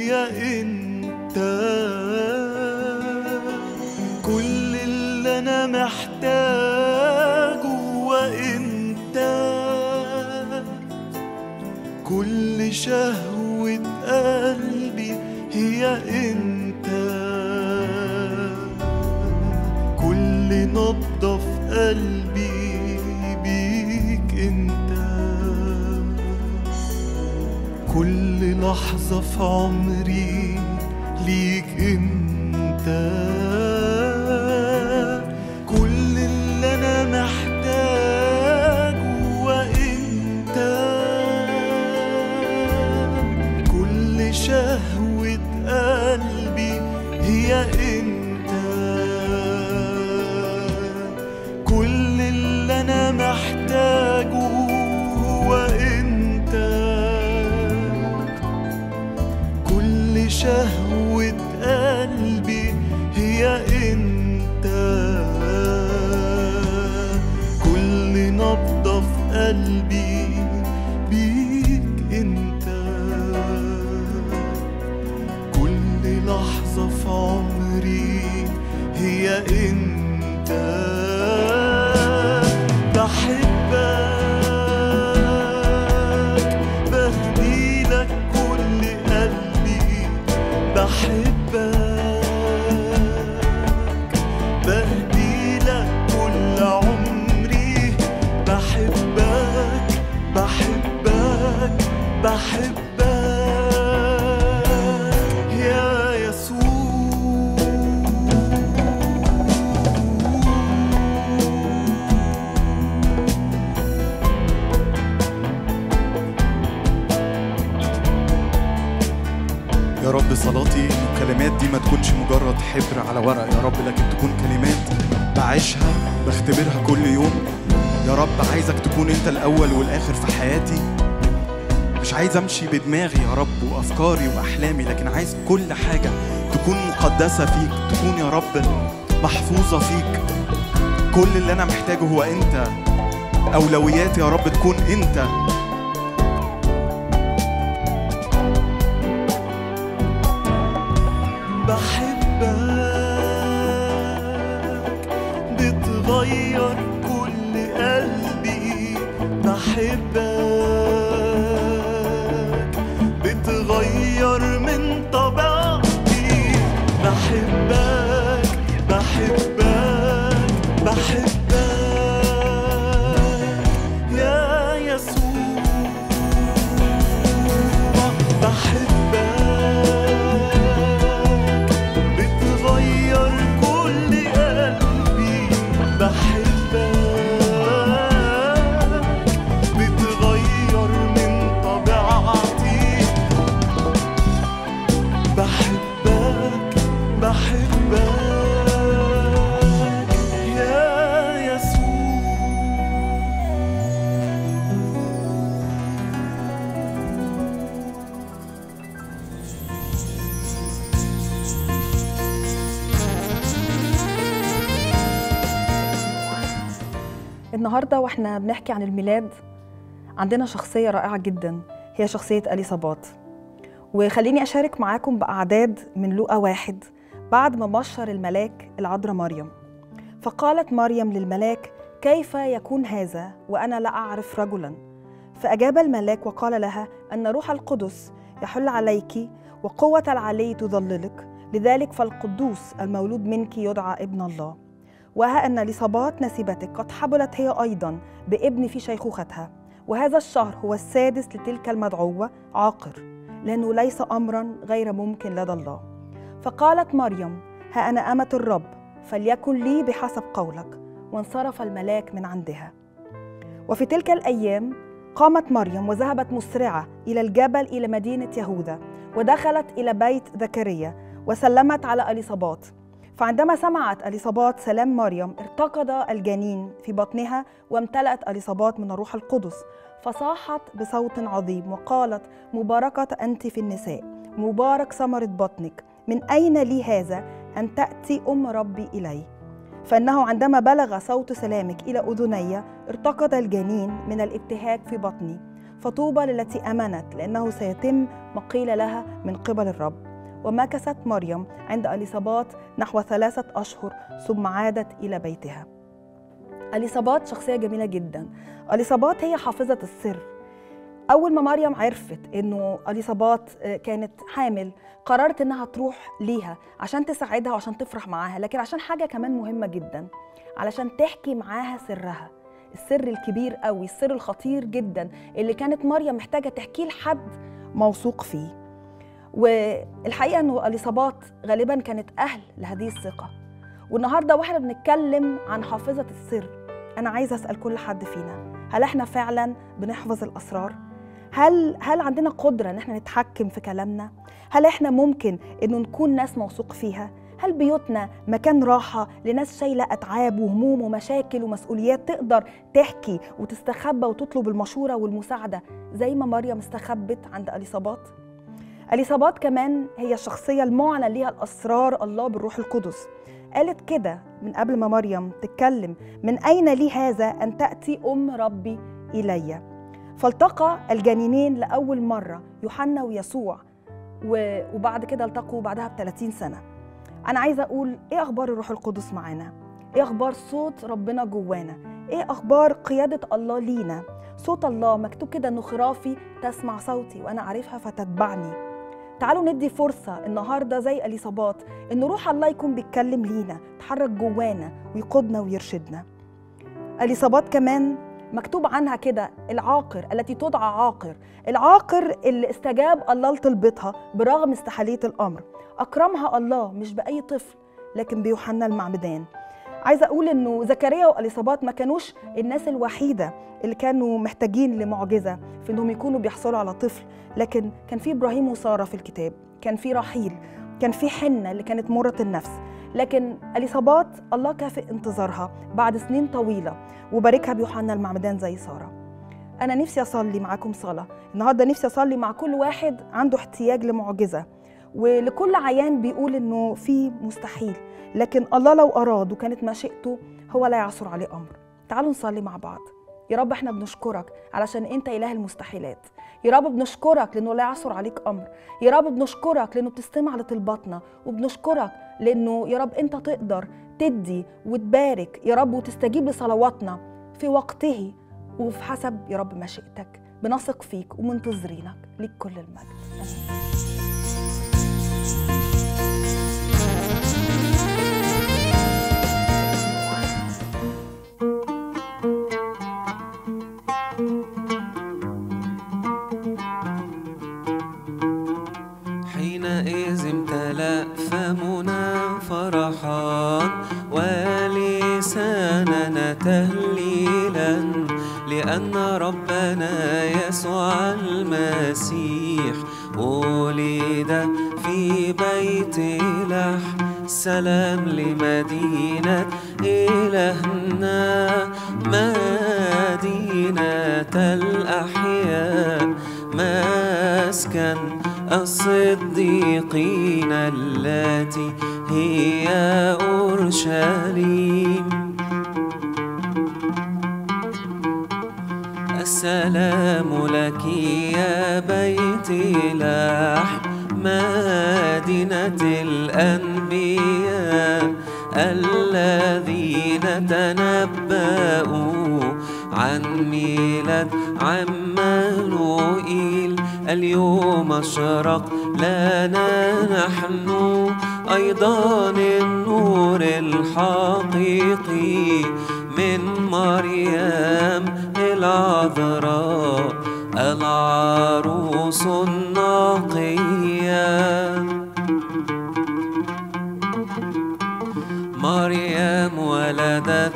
هي انت كل اللي انا محتاجه هو انت كل شهوة قلبي هي انت كل نبضة في قلبي بيك انت كل لحظة في عمري ليك انت كل اللي انا محتاجه هو انت كل شهوة قلبي هي انت كل اللي انا محتاجه هو انت كل شهوة قلبي هي انت كل نبضة في قلبي بيك انت كل لحظة في عمري هي انت بحبك بهدي لك كل قلبي بحبك بهدي لك كل عمري بحبك بحبك بحبك يا يسوع يا رب صلاتي إن الكلمات دي ما تكونش مجرد حبر على ورق يا رب لكن تكون كلمات بعيشها بختبرها كل يوم يا رب عايزك تكون انت الاول والاخر في حياتي مش عايز امشي بدماغي يا رب وافكاري واحلامي لكن عايز كل حاجه تكون مقدسه فيك تكون يا رب محفوظه فيك كل اللي انا محتاجه هو انت اولوياتي يا رب تكون انت بحبك بتغير كل قلبي بحبك بتغير من طبيعتي بحبك بحبك بحبك يا يسوع بحبك بتغير كل قلبي بحبك بتغير من طبيعتي بحبك بحبك يا يسوع النهارده واحنا بنحكي عن الميلاد عندنا شخصية رائعة جدا هي شخصية أليصابات وخليني أشارك معاكم بأعداد من لوقا واحد بعد ما بشر الملاك العذراء مريم فقالت مريم للملاك كيف يكون هذا وأنا لا أعرف رجلا فأجاب الملاك وقال لها أن روح القدس يحل عليك وقوة العلي تظللك لذلك فالقدوس المولود منك يدعى ابن الله وها أن لصبات نسيبتك قد حبلت هي أيضا بابن في شيخوختها وهذا الشهر هو السادس لتلك المدعوة عاقر لأنه ليس أمرا غير ممكن لدى الله فقالت مريم ها أنا أمة الرب فليكن لي بحسب قولك وانصرف الملاك من عندها وفي تلك الأيام قامت مريم وذهبت مسرعة إلى الجبل إلى مدينة يهوذا ودخلت إلى بيت زكريا وسلمت على أليصابات فعندما سمعت أليصابات سلام مريم ارتقد الجنين في بطنها وامتلأت أليصابات من الروح القدس فصاحت بصوت عظيم وقالت مباركة أنت في النساء مبارك ثمرة بطنك من أين لي هذا أن تأتي أم ربي إلي فإنه عندما بلغ صوت سلامك إلى أذني ارتقد الجنين من الابتهاج في بطني فطوبى للتي امنت لانه سيتم ما قيل لها من قبل الرب ومكثت مريم عند اليصابات نحو ثلاثه اشهر ثم عادت الى بيتها اليصابات شخصيه جميله جدا اليصابات هي حافظه السر اول ما مريم عرفت انه اليصابات آه، كانت حامل قررت انها تروح ليها عشان تساعدها وعشان تفرح معاها لكن عشان حاجه كمان مهمه جدا علشان تحكي معاها سرها السر الكبير قوي السر الخطير جدا اللي كانت مريم محتاجه تحكيه لحد موثوق فيه والحقيقه انه اليصابات غالبا كانت اهل لهذه الثقه والنهارده واحنا بنتكلم عن حافظه السر انا عايزه اسال كل حد فينا هل احنا فعلا بنحفظ الاسرار هل هل عندنا قدره ان احنا نتحكم في كلامنا هل احنا ممكن انه نكون ناس موثوق فيها هل بيوتنا مكان راحة لناس شايلة أتعاب وهموم ومشاكل ومسؤوليات تقدر تحكي وتستخبى وتطلب المشورة والمساعدة زي ما مريم استخبت عند أليصابات؟ أليصابات كمان هي الشخصية المعلن ليها الأسرار الله بالروح القدس قالت كده من قبل ما مريم تتكلم من أين لي هذا أن تأتي أم ربي إلي فالتقى الجنينين لأول مرة يوحنا ويسوع و- وبعد كده التقوا بعدها ب 30 سنة أنا عايزة أقول إيه أخبار الروح القدس معانا؟ إيه أخبار صوت ربنا جوانا؟ إيه أخبار قيادة الله لينا؟ صوت الله مكتوب كده إنه خرافي تسمع صوتي وأنا عارفها فتتبعني تعالوا ندي فرصة النهاردة زي أليصابات إن روح الله يكون بيتكلم لينا يتحرك جوانا ويقودنا ويرشدنا أليصابات كمان مكتوب عنها كده العاقر التي تدعى عاقر العاقر اللي استجاب الله لطلبتها برغم استحالية الأمر أكرمها الله مش بأي طفل لكن بيوحنا المعمدان عايزة أقول إنه زكريا وأليصابات ما كانوش الناس الوحيدة اللي كانوا محتاجين لمعجزة في إنهم يكونوا بيحصلوا على طفل لكن كان في إبراهيم وسارة في الكتاب كان في رحيل كان في حنة اللي كانت مرة النفس لكن أليصابات الله كافئ انتظارها بعد سنين طويلة وباركها بيوحنا المعمدان زي سارة أنا نفسي أصلي معاكم صلاة النهاردة نفسي أصلي مع كل واحد عنده احتياج لمعجزة ولكل عيان بيقول إنه في مستحيل لكن الله لو أراد وكانت مشيئته هو لا يعثر عليه أمر تعالوا نصلي مع بعض يا رب احنا بنشكرك علشان انت اله المستحيلات يا رب بنشكرك لانه لا يعثر عليك امر يا رب بنشكرك لانه بتستمع لطلباتنا وبنشكرك لانه يا رب انت تقدر تدي وتبارك يا رب وتستجيب لصلواتنا في وقته وفي حسب يا رب مشيئتك بنثق فيك ومنتظرينك ليك كل المجد آمين. حينئذ امتلأ فمنا فرحا ولساننا تهليلا لأن ربنا يسوع المسيح ولد في بيت لحم سلام لمدينة إلهنا مدينة الأحياء مسكن الصديقين التي هي أورشليم السلام لك يا بيت لحم مدينة الأنبياء الذين تنبأوا عن ميلاد عمانوئيل اليوم أشرق لنا نحن أيضا النور الحقيقي من مريم العذراء العروس النقيه مريم ولدت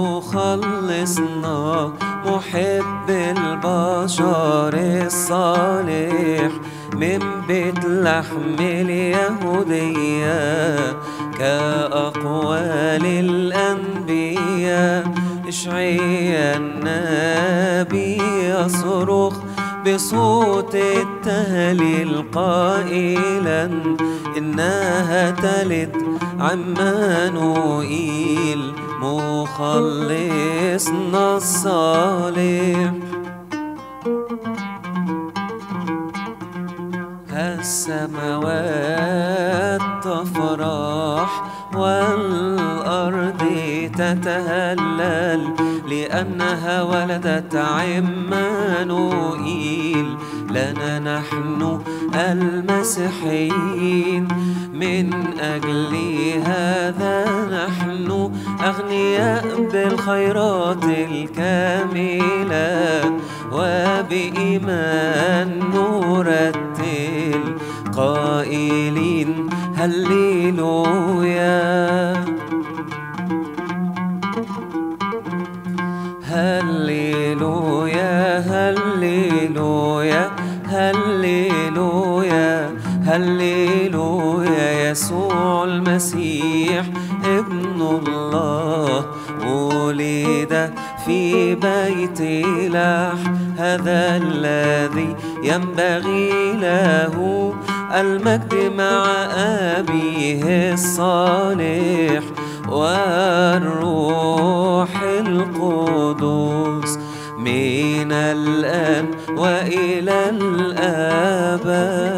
مخلصنا محب البشر الصالح من بيت لحم اليهودية كأقوال الأنبياء إشعيا النبي يصرخ بصوت التهليل قائلا إنها تلد عمانوئيل مخلصنا الصالح السماوات تفرح والأرض تتهلل لأنها ولدت عمانوئيل لنا نحن المسيحيين من أجل هذا نحن أغنياء بالخيرات الكاملة وبإيمان نرتل قائلين هللويا هللويا هللويا هللويا هللويا يسوع المسيح ابن الله ولد في بيت لحم هذا الذي ينبغي له المجد مع أبيه الصالح والروح القدس من الآن وإلى الآباد